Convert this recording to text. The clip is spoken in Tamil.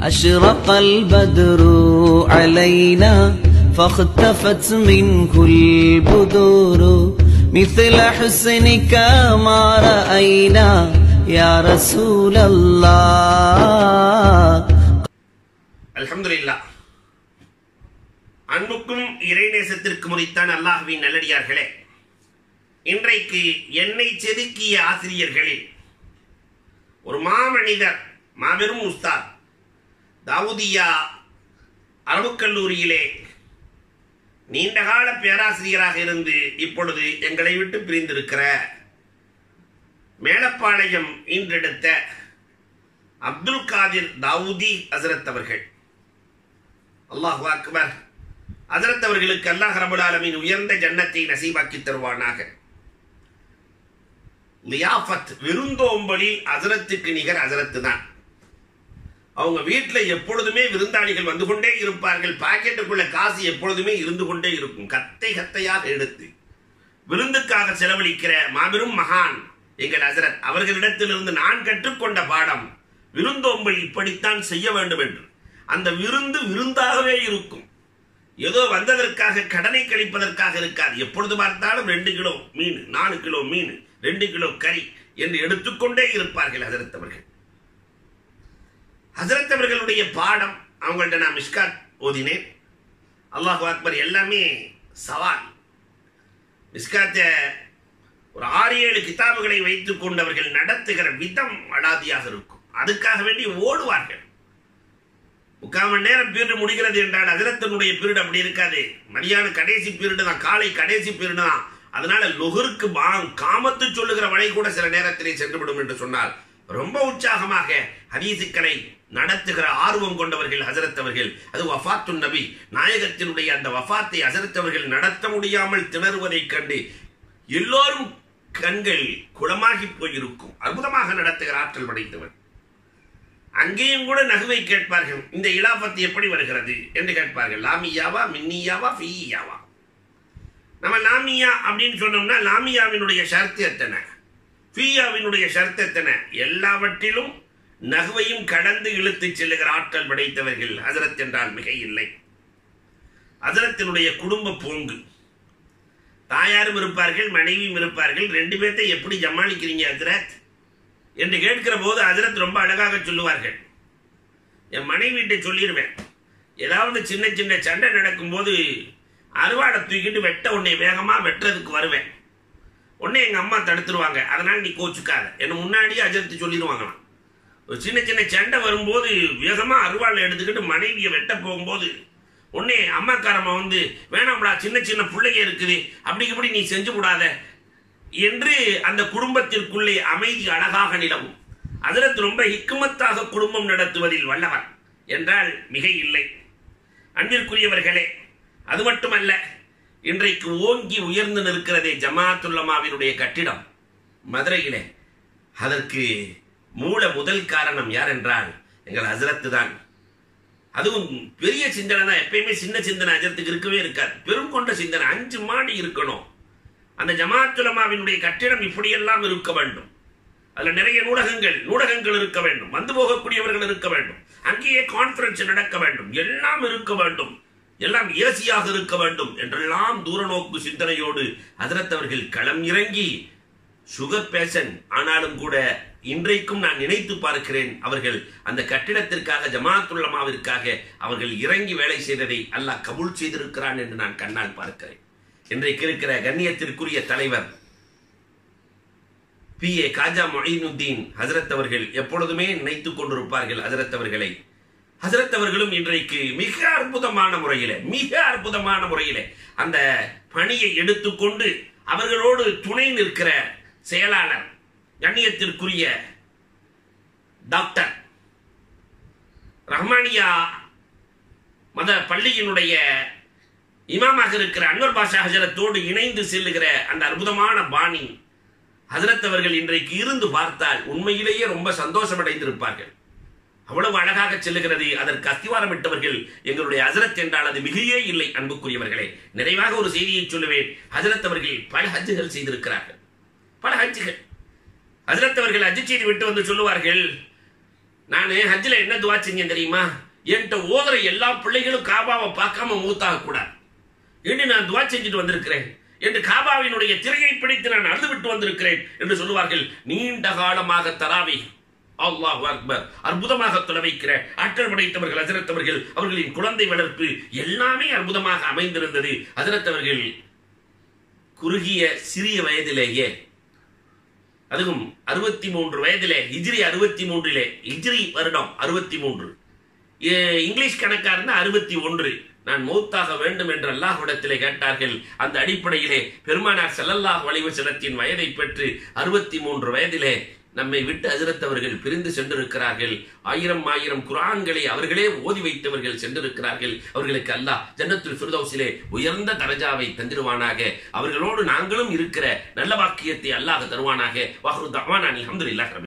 أشرق البدر علينا فاختفت منه البدور مثل حسنك ما رأينا يا رسول الله அல்ஹம்துலில்லா அன்புக்கும் இறைநேசத்திற்கு முறைத்தான் அல்லாஹ்வின் நல்லடியார்களே இன்றைக்கு என்னை செதுக்கிய ஆசிரியர்களில் ஒரு மாமனிதர் மாபெரும் உஸ்தாத் தாவூதியா அரபுக் கல்லூரியிலே நீண்டகால பேராசிரியராக இருந்து இப்பொழுது எங்களை விட்டு பிரிந்திருக்கிற மேலப்பாளையம் இன்றெடுத்த அப்துல் காதிர் தாவூதி ஹசரத் அவர்கள் அல்லாஹு அக்பர் ஹசரத் அவர்களுக்கு அல்லாஹ் ரபுல் ஆலமீன் உயர்ந்த ஜன்னத்தை நசீபாக்கி தருவானாக லியாஃபத் விருந்தோம்பலில் ஹசரத்துக்கு நிகர் ஹசரத்து தான் அவங்க வீட்டில் எப்பொழுதுமே விருந்தாளிகள் வந்து கொண்டே இருப்பார்கள் பாக்கெட்டுக்குள்ள காசு எப்பொழுதுமே இருந்து கொண்டே இருக்கும் கத்தை கத்தையாக எடுத்து விருந்துக்காக செலவழிக்கிற மாபெரும் மகான் எங்கள் ஹசரத் அவர்களிடத்திலிருந்து நான் கற்றுக்கொண்ட பாடம் விருந்தோம்பல் இப்படித்தான் செய்ய வேண்டும் என்று அந்த விருந்து விருந்தாகவே இருக்கும் ஏதோ வந்ததற்காக கடனை கழிப்பதற்காக இருக்காது எப்பொழுது பார்த்தாலும் ரெண்டு கிலோ மீன் நாலு கிலோ மீன் ரெண்டு கிலோ கறி என்று எடுத்துக்கொண்டே இருப்பார்கள் ஹசரத் அவர்கள் ஹசரத் அவர்களுடைய பாடம் அவங்கள்ட்ட நான் மிஸ்காத் ஓதினேன் அல்லாஹ் அக்பர் எல்லாமே சவால் மிஸ்காத்தை ஒரு ஆறு ஏழு கிதாபுகளை வைத்துக் கொண்டவர்கள் நடத்துகிற விதம் அடாதியாக இருக்கும் அதுக்காக வேண்டி ஓடுவார்கள் முக்கால் மணி நேரம் பீரியட் முடிகிறது என்றால் அதிரத்தனுடைய பீரியட் அப்படி இருக்காது மதியான கடைசி பீரியட் தான் காலை கடைசி பீரியட் தான் அதனால லொகருக்கு பாங் காமத்து சொல்லுகிற வழி கூட சில நேரத்திலே சென்றுவிடும் என்று சொன்னால் ரொம்ப உற்சாகமாக ஹதீசுக்களை நடத்துகிற ஆர்வம் கொண்டவர்கள் ஹசரத் அவர்கள் அது வஃபாத்து நபி நாயகத்தினுடைய அந்த வஃபாத்தை ஹசரத் அவர்கள் நடத்த முடியாமல் திணறுவதைக் கண்டு எல்லோரும் கண்கள் குளமாகி போயிருக்கும் அற்புதமாக நடத்துகிற ஆற்றல் படைத்தவர் அங்கேயும் கூட நகுவை கேட்பார்கள் இந்த இலாபத்து எப்படி வருகிறது என்று கேட்பார்கள் லாமியாவா மின்னியாவா ஃபீயாவா நம்ம லாமியா அப்படின்னு சொன்னோம்னா லாமியாவினுடைய ஷர்த்து எத்தனை ஃபீயாவினுடைய ஷர்த்து எத்தனை எல்லாவற்றிலும் நகுவையும் கடந்து இழுத்து செல்லுகிற ஆற்றல் படைத்தவர்கள் ஹசரத் என்றால் மிக இல்லை ஹசரத்தினுடைய குடும்ப போங்கு தாயாரும் இருப்பார்கள் மனைவியும் இருப்பார்கள் ரெண்டு பேர்த்தை எப்படி சமாளிக்கிறீங்க ஹசரத் என்று கேட்கிற போது ஹசரத் ரொம்ப அழகாக சொல்லுவார்கள் என் மனைவிட்ட சொல்லிடுவேன் ஏதாவது சின்ன சின்ன சண்டை நடக்கும்போது அருவாடை தூக்கிட்டு வெட்ட உன்னை வேகமாக வெட்டுறதுக்கு வருவேன் உடனே எங்கள் அம்மா தடுத்துருவாங்க அதனால் நீ கோச்சுக்காத என்னை முன்னாடியே அஜரத்து சொல்லிடுவாங்களாம் ஒரு சின்ன சின்ன சண்டை வரும்போது வேகமாக அருவாளை எடுத்துக்கிட்டு மனைவியை வெட்ட போகும்போது உடனே அம்மாக்காரம்மா வந்து வேணாம்டா சின்ன சின்ன பிள்ளைங்க இருக்குது அப்படி இப்படி நீ செஞ்சு விடாத என்று அந்த குடும்பத்திற்குள்ளே அமைதி அழகாக நிலவும் அதிரத்து ரொம்ப ஹிக்குமத்தாக குடும்பம் நடத்துவதில் வல்லவர் என்றால் மிக இல்லை அன்பிற்குரியவர்களே அது மட்டுமல்ல இன்றைக்கு ஓங்கி உயர்ந்து நிற்கிறதே ஜமாத்துல்லமாவினுடைய கட்டிடம் மதுரையிலே அதற்கு மூல முதல் காரணம் யார் என்றால் எங்கள் ஹசரத்து தான் அதுவும் பெரிய சிந்தனை தான் எப்பயுமே சின்ன சிந்தனை ஹஜரத்துக்கு இருக்கவே இருக்காது பெரும் கொண்ட சிந்தனை அஞ்சு மாடி இருக்கணும் அந்த ஜமாத்துலமாவினுடைய கட்டிடம் இப்படியெல்லாம் இருக்க வேண்டும் அதுல நிறைய நூலகங்கள் நூலகங்கள் இருக்க வேண்டும் வந்து போகக்கூடியவர்கள் இருக்க வேண்டும் அங்கேயே கான்பரன்ஸ் நடக்க வேண்டும் எல்லாம் இருக்க வேண்டும் எல்லாம் ஏசியாக இருக்க வேண்டும் என்றெல்லாம் தூரநோக்கு சிந்தனையோடு அதிரத்தவர்கள் களம் இறங்கி சுகர் பேஷன் ஆனாலும் கூட இன்றைக்கும் நான் நினைத்து பார்க்கிறேன் அவர்கள் அந்த கட்டிடத்திற்காக ஜமாத்துல்லமாவிற்காக அவர்கள் இறங்கி வேலை செய்ததை அல்லாஹ் கபூல் செய்திருக்கிறான் என்று நான் கண்ணால் பார்க்கிறேன் இன்றைக்கு இருக்கிற கண்ணியத்திற்குரிய தலைவர் பி ஏ காஜா மொயினுத்தீன் ஹசரத் அவர்கள் எப்பொழுதுமே நினைத்துக் கொண்டிருப்பார்கள் ஹசரத் அவர்களை ஹசரத் அவர்களும் இன்றைக்கு மிக அற்புதமான முறையில மிக அற்புதமான முறையில அந்த பணியை எடுத்துக்கொண்டு அவர்களோடு துணை நிற்கிற செயலாளர் கண்ணியத்திற்குரிய டாக்டர் ரஹ்மானியா மத பள்ளியினுடைய இமாமாக இருக்கிற அன்வர் பாஷா ஹஜரத்தோடு இணைந்து செல்லுகிற அந்த அற்புதமான பாணி ஹசரத் அவர்கள் இன்றைக்கு இருந்து பார்த்தால் உண்மையிலேயே ரொம்ப சந்தோஷமடைந்திருப்பார்கள் அவ்வளவு அழகாக செல்லுகிறது அதற்கு அஸ்திவாரமிட்டவர்கள் எங்களுடைய ஹசரத் என்றால் அது மிகையே இல்லை அன்புக்குரியவர்களே நிறைவாக ஒரு செய்தியை சொல்லுவேன் ஹசரத் அவர்கள் பல ஹஜ்ஜுகள் செய்திருக்கிறார்கள் பல ஹஜ்ஜுகள் ஹசரத் அவர்கள் ஹஜ்ஜு செய்து விட்டு வந்து சொல்லுவார்கள் நான் ஹஜ்ல என்ன துவா செஞ்சேன் தெரியுமா என்கிட்ட ஓதுற எல்லா பிள்ளைகளும் காபாவை பார்க்காம மூத்தாக கூடாது என்று நான் துவா செஞ்சுட்டு வந்திருக்கிறேன் என்று காபாவினுடைய திரையை பிடித்து நான் அழுது விட்டு வந்திருக்கிறேன் என்று சொல்லுவார்கள் நீண்ட காலமாக தராவி அல்லாஹ் அக்பர் அற்புதமாக தொலை வைக்கிற ஆற்றல் படைத்தவர்கள் அஜரத்தவர்கள் அவர்களின் குழந்தை வளர்ப்பு எல்லாமே அற்புதமாக அமைந்திருந்தது அஜரத்தவர்கள் குறுகிய சிறிய வயதிலேயே அதுவும் அறுபத்தி மூன்று வயதிலே ஹிஜ்ரி அறுபத்தி மூன்றிலே ஹிஜ்ரி வருடம் அறுபத்தி மூன்று இங்கிலீஷ் கணக்கா இருந்தா அறுபத்தி ஒன்று நான் மௌத்தாக வேண்டும் என்று அல்லாஹ்விடத்திலே கேட்டார்கள் அந்த அடிப்படையிலே பெருமானார் ஸல்லல்லாஹு அலைஹி வஸல்லத்தின் வயதை பெற்று அறுபத்தி மூன்று வயதிலே நம்மை விட்டு அதிரத்தவர்கள் பிரிந்து சென்றிருக்கிறார்கள் ஆயிரம் ஆயிரம் குரான்களை அவர்களே ஓதி வைத்தவர்கள் சென்றிருக்கிறார்கள் அவர்களுக்கு அல்லாஹ் ஜன்னத்துல் ஃபிர்தௌஸிலே உயர்ந்த தரஜாவை தந்திருவானாக அவர்களோடு நாங்களும் இருக்கிற நல்ல வாக்கியத்தை அல்லாஹ் தருவானாக வாஹ்ரு தவானான் அல்ஹம்துலில்லாஹ்